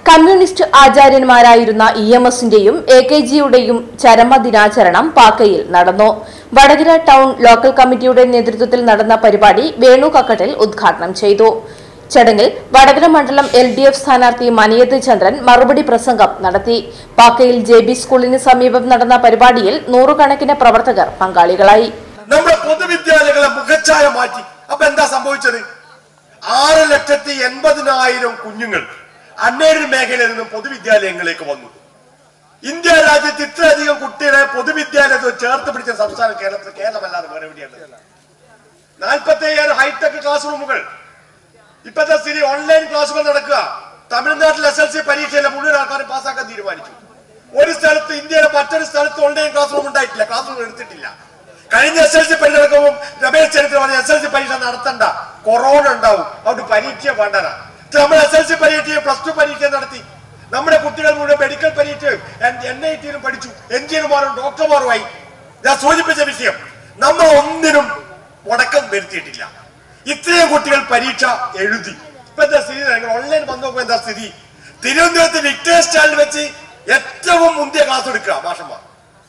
communist ആചാര്യന്മാരായിരുന്ന E M എസിന്റെയും A K ജിയുടെയും ചരമദിനാചരണം പാക്കയിൽ നടന്നു വടകര ടൗൺ ലോക്കൽ കമ്മിറ്റിയുടെ നേതൃത്വത്തിൽ നടന്ന പരിപാടി വേണു കക്കട്ടിൽ ഉദ്ഘാടനം ചെയ്തു ചടങ്ങിൽ വടകര മണ്ഡലം എൽ ഡി എഫ് സ്ഥാനാർത്ഥി മനയത്ത് ചന്ദ്രൻ മറുപടി പ്രസംഗം നടത്തി പാക്കയിൽ ജെ ബി സ്കൂളിന് സമീപം നടന്ന പരിപാടിയിൽ നൂറുകണക്കിന് പ്രവർത്തകർ പങ്കാളികളായി നമ്മുടെ പൊതുവിദ്യാലയങ്ങളെ മുഖച്ഛായ മാറ്റി അപ്പൊ എന്താ സംഭവിച്ചത് ആറ് ലക്ഷത്തി എൺപതിനായിരം കുഞ്ഞുങ്ങൾ അൺഎയ്ഡഡ് മേഖലയിൽ നിന്നും പൊതുവിദ്യാലയങ്ങളിലേക്ക് വന്നു ഇന്ത്യ രാജ്യത്ത് ഇത്രയധികം കുട്ടികളെ പൊതുവിദ്യാലയത്തിൽ ചേർത്ത് പിടിച്ച സംസ്ഥാനം കേരളത്തിൽ കേരളമല്ലാതെ വേറെ എവിടെയാണ് നാൽപ്പത്തി അയ്യായിരം ഹൈടെക് ക്ലാസ് റൂമുകൾ ഇപ്പോഴത്തെ സ്ഥിതി ഓൺലൈൻ ക്ലാസ്സുകൾ നടക്കുക തമിഴ്നാട്ടിൽ എസ് എൽ സി പരീക്ഷയിലെ മുഴുവൻ ആൾക്കാരും പാസ്സാക്കാൻ തീരുമാനിച്ചു ഒരു സ്ഥലത്ത് ഇന്ത്യയുടെ മറ്റൊരു സ്ഥലത്ത് ഓൺലൈൻ ക്ലാസ് റൂം ഉണ്ടായിട്ടില്ല ക്ലാസ് റൂം എടുത്തിട്ടില്ല കഴിഞ്ഞ എസ് എൽ സി പരീക്ഷ നടക്കുമ്പോൾ രമേശ് ചരിത്രം പറഞ്ഞ എസ് എൽ സി പരീക്ഷ നടത്തണ്ട കൊറോണ ഉണ്ടാവും അതുകൊണ്ട് പരീക്ഷ വേണ്ടന നമ്മൾ എസ് എൽ സി പരീക്ഷയും പ്ലസ് ടു പരീക്ഷയും നടത്തി നമ്മുടെ കുട്ടികൾ മുഴുവൻ മെഡിക്കൽ പരീക്ഷയും എൻ ഐ ടിയിലും പഠിച്ചു എഞ്ചിനീയർമാരും ഡോക്ടർമാരുമായി ഞാൻ സൂചിപ്പിച്ച വിഷയം നമ്മൾ ഒന്നിനും മുടക്കം വരുത്തിയിട്ടില്ല ഇത്രയും കുട്ടികൾ പരീക്ഷ എഴുതി ഇപ്പൊ എന്താ സ്ഥിതി നിങ്ങൾ ഓൺലൈൻ വന്നു നോക്കുമ്പോ എന്താ സ്ഥിതി തിരുവനന്തപുരത്ത് വിക്ടേഴ്സ് സ്റ്റാളിൽ വെച്ച് ഏറ്റവും മുന്തിയ ക്ലാസ് എടുക്കുക മാഷന്മാർ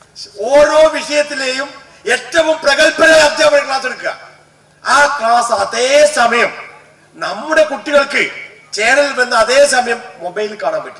ഓരോ വിഷയത്തിലെയും ഏറ്റവും പ്രഗത്ഭരായ അധ്യാപകർ ക്ലാസ് എടുക്കുക ആ ക്ലാസ് അതേ സമയം നമ്മുടെ കുട്ടികൾക്ക് ചേനലിൽ വന്ന അതേ സമയം മൊബൈലിൽ കാണാൻ പറ്റും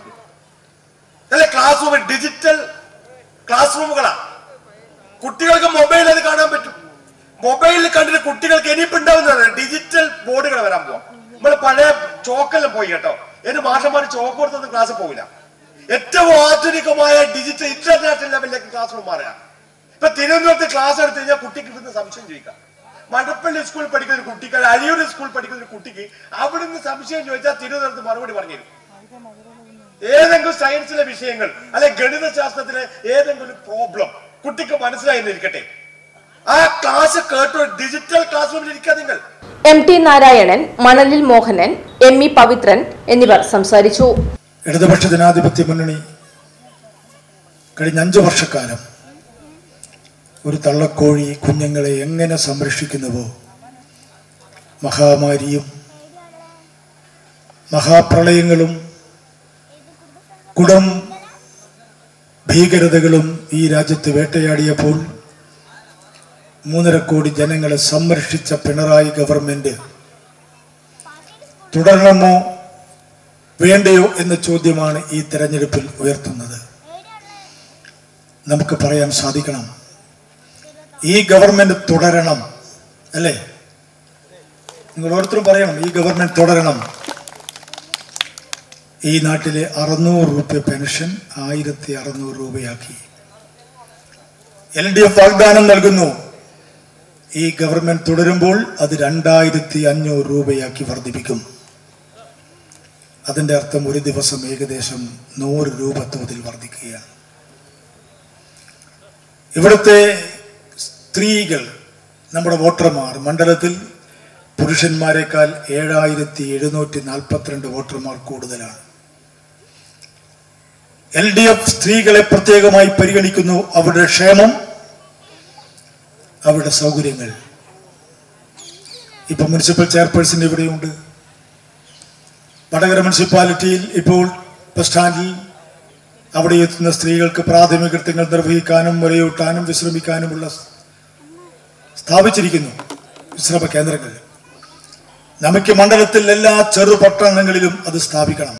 അല്ലെ ക്ലാസ് റൂം ഡിജിറ്റൽ ക്ലാസ് റൂമുകളാണ് കുട്ടികൾക്ക് മൊബൈൽ അത് കാണാൻ പറ്റും മൊബൈലിൽ കണ്ടിട്ട് കുട്ടികൾക്ക് ഇനിയിപ്പുണ്ടാവുന്നതാണ് ഡിജിറ്റൽ ബോർഡുകൾ വരാൻ പോവാം നമ്മൾ പഴയ ചോക്കെല്ലാം പോയി കേട്ടോ എന്റെ മാഷന്മാർ ചോക്ക് കൊടുത്തൊന്നും ക്ലാസ് പോകില്ല ഏറ്റവും ആധുനികമായ ഡിജിറ്റൽ ഇന്റർനാഷണൽ ലെവലിലേക്ക് ക്ലാസ് റൂം മാറുക ഇപ്പൊ തിരുവനന്തപുരത്ത് ക്ലാസ് എടുത്തു കഴിഞ്ഞാൽ കുട്ടിക്ക് കിട്ടുന്ന സംശയം ചോദിക്കാം മടപ്പള്ളി സ്കൂളിൽ പഠിക്കുന്ന ഒരു കുട്ടിക്ക് അഴിയൂർ സ്കൂളിൽ പഠിക്കുന്ന ഒരു കുട്ടിക്ക് അവിടുന്ന് സംശയം ചോദിച്ചാൽ തിരുവനന്തപുരത്ത് മറുപടി പറഞ്ഞു തരും ഏതെങ്കിലും സയൻസിലെ വിഷയങ്ങൾ അല്ലെ ഗണിത ശാസ്ത്രത്തിലെ ഏതെങ്കിലും പ്രോബ്ലം കുട്ടിക്ക് മനസ്സിലായി എന്നിരിക്കട്ടെ ആ ക്ലാസ് കേട്ടോ ഡിജിറ്റൽ ക്ലാസ് റൂമിൽ ഇരിക്കുക നിങ്ങൾ എം ടി നാരായണൻ മണലിൽ മോഹനൻ എം ഇ പവിത്രൻ എന്നിവർ സംസാരിച്ചു ഇടതുപക്ഷ ജനാധിപത്യ മുന്നണി കഴിഞ്ഞ അഞ്ചു വർഷക്കാലം ഒരു തള്ളക്കോഴി കുഞ്ഞുങ്ങളെ എങ്ങനെ സംരക്ഷിക്കുന്നുവോ മഹാമാരിയും മഹാപ്രളയങ്ങളും കുടം ഭീകരതകളും ഈ രാജ്യത്ത് വേട്ടയാടിയപ്പോൾ മൂന്നര കോടി ജനങ്ങളെ സംരക്ഷിച്ച പിണറായി ഗവൺമെന്റ് തുടരണമോ വേണ്ടയോ എന്ന ചോദ്യമാണ് ഈ തെരഞ്ഞെടുപ്പിൽ ഉയർത്തുന്നത് നമുക്ക് പറയാൻ സാധിക്കണം ഈ ഗവൺമെന്റ് തുടരണം അല്ലേ നിങ്ങൾ ഓരോരുത്തരും പറയണം ഈ ഗവൺമെന്റ് തുടരണം ഈ നാട്ടിലെ അറുന്നൂറ് രൂപ പെൻഷൻ ആയിരത്തി അറുന്നൂറ് രൂപയാക്കി എൽ ഡി എഫ് വാഗ്ദാനം നൽകുന്നു ഈ ഗവൺമെന്റ് തുടരുമ്പോൾ അത് രണ്ടായിരത്തി അഞ്ഞൂറ് രൂപയാക്കി വർദ്ധിപ്പിക്കും അതിന്റെ അർത്ഥം ഒരു ദിവസം ഏകദേശം നൂറ് രൂപ തോതിൽ വർദ്ധിക്കുകയാണ് ഇവിടുത്തെ സ്ത്രീകൾ നമ്മുടെ വോട്ടർമാർ മണ്ഡലത്തിൽ പുരുഷന്മാരെക്കാൾ ഏഴായിരത്തി എഴുന്നൂറ്റി നാൽപ്പത്തിരണ്ട് വോട്ടർമാർ കൂടുതലാണ് എൽ ഡി എഫ് സ്ത്രീകളെ പ്രത്യേകമായി പരിഗണിക്കുന്നു അവരുടെ ക്ഷേമം അവരുടെ സൗകര്യങ്ങൾ ഇപ്പൊ മുനിസിപ്പൽ ചെയർപേഴ്സൺ ഇവിടെയുണ്ട് വടകര മുനിസിപ്പാലിറ്റിയിൽ ഇപ്പോൾ ബസ് സ്റ്റാൻഡിൽ അവിടെ എത്തുന്ന സ്ത്രീകൾക്ക് പ്രാഥമിക കൃത്യങ്ങൾ നിർവഹിക്കാനും മുലയൂട്ടാനും വിശ്രമിക്കാനുമുള്ള സ്ഥാപിച്ചിരിക്കുന്നു വിശ്രമ കേന്ദ്രങ്ങൾ നമുക്ക് മണ്ഡലത്തിൽ എല്ലാ ചെറുപട്ടണങ്ങളിലും അത് സ്ഥാപിക്കണം